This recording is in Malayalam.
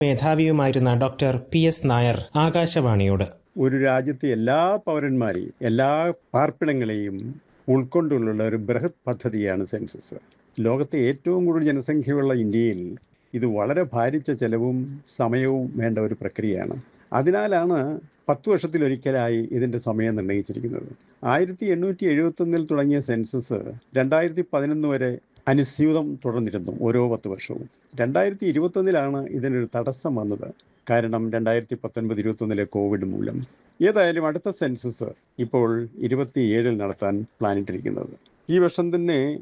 മേധാവിയുമായിരുന്ന ഡോക്ടർ പി എസ് നായർ ആകാശവാണിയോട് ഒരു രാജ്യത്തെ എല്ലാ പൗരന്മാരെയും എല്ലാ പാർപ്പിടങ്ങളെയും ഉൾക്കൊണ്ടുള്ള ഒരു ബൃഹത് പദ്ധതിയാണ് സെൻസസ് ലോകത്തെ ഏറ്റവും കൂടുതൽ ജനസംഖ്യയുള്ള ഇന്ത്യയിൽ ഇത് വളരെ ഭാരിച്ച ചെലവും സമയവും വേണ്ട ഒരു പ്രക്രിയയാണ് അതിനാലാണ് പത്ത് വർഷത്തിലൊരിക്കലായി ഇതിൻ്റെ സമയം നിർണ്ണയിച്ചിരിക്കുന്നത് ആയിരത്തി എണ്ണൂറ്റി എഴുപത്തൊന്നിൽ തുടങ്ങിയ സെൻസസ് രണ്ടായിരത്തി പതിനൊന്ന് വരെ അനുസ്യൂതം തുടർന്നിരുന്നു ഓരോ പത്ത് വർഷവും രണ്ടായിരത്തി ഇരുപത്തൊന്നിലാണ് ഇതിനൊരു തടസ്സം വന്നത് കാരണം രണ്ടായിരത്തി പത്തൊൻപത് ഇരുപത്തൊന്നിലെ കോവിഡ് മൂലം ഏതായാലും അടുത്ത സെൻസസ് ഇപ്പോൾ ഇരുപത്തിയേഴിൽ നടത്താൻ പ്ലാനിട്ടിരിക്കുന്നത് ഈ വർഷം തന്നെ